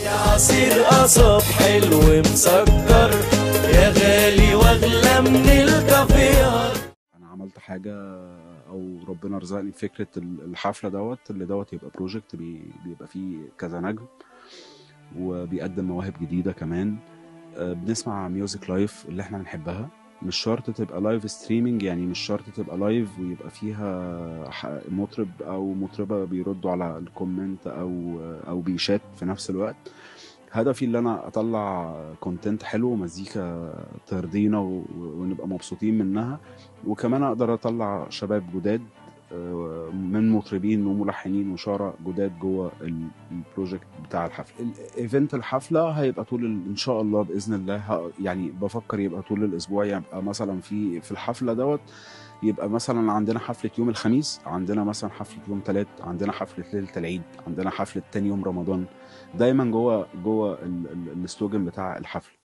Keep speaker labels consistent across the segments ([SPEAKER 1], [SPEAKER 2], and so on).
[SPEAKER 1] يا عصير قصب حلو مسكر يا غالي واغلى من الكافيار
[SPEAKER 2] انا عملت حاجه او ربنا رزقني بفكره ال- الحفله دوت اللي دوت يبقى بروجكت بي- بيبقى فيه كذا نجم وبيقدم مواهب جديده كمان آه، بنسمع ميوزك لايف اللي احنا بنحبها مش شرط تبقى لايف ستريمينج يعني مش شرط تبقى لايف ويبقى فيها ح- مطرب او مطربه بيردوا على الكومنت او او بيشات في نفس الوقت هدفي اللي انا اطلع كونتنت حلو ومزيكا ترضينا و- ونبقى مبسوطين منها وكمان اقدر اطلع شباب جداد آه، من مطربين وملحنين وشارع جداد جوه ال- البروجكت بتاع الحفله الايفنت الحفله هيبقى طول ال- ان شاء الله باذن الله ه- يعني بفكر يبقى طول الاسبوع يبقى مثلا في في الحفله دوت يبقى مثلا عندنا حفله يوم الخميس عندنا مثلا حفله يوم ثلاث عندنا حفله ليله العيد عندنا حفله تاني يوم رمضان دايما جوه جوه ال- ال- السلوجن بتاع الحفله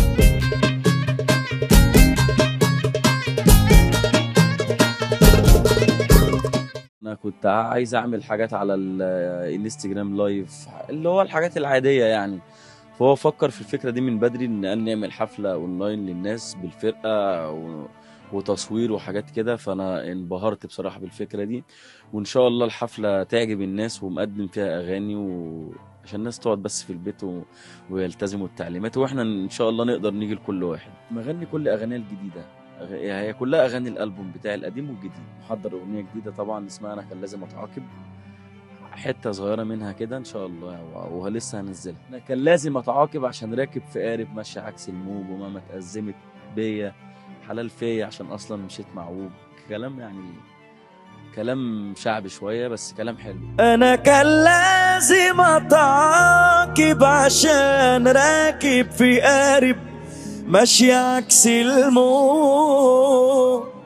[SPEAKER 3] انا كنت عايز اعمل حاجات على الانستجرام لايف اللي هو الحاجات العاديه يعني فهو فكر في الفكره دي من بدري ان قال نعمل حفله اونلاين للناس بالفرقه و... وتصوير وحاجات كده فانا انبهرت بصراحه بالفكره دي وان شاء الله الحفله تعجب الناس ومقدم فيها اغاني وعشان الناس تقعد بس في البيت و... ويلتزموا التعليمات واحنا ان شاء الله نقدر نيجي لكل واحد مغني كل اغانيه الجديده أغ- هي كلها اغاني الالبوم بتاعي القديم والجديد محضر اغنيه جديده طبعا اسمها انا كان لازم اتعاقب حته صغيره منها كده ان شاء الله و- ولسه هنزلها انا كان لازم اتعاقب عشان راكب في قارب ماشي عكس الموج وماما اتأزمت بيا حلال فيا عشان اصلا مشيت معوج كلام يعني كلام شعبي شويه بس كلام حلو
[SPEAKER 1] انا كان لازم اتعاقب عشان راكب في قارب ماشي عكس الموج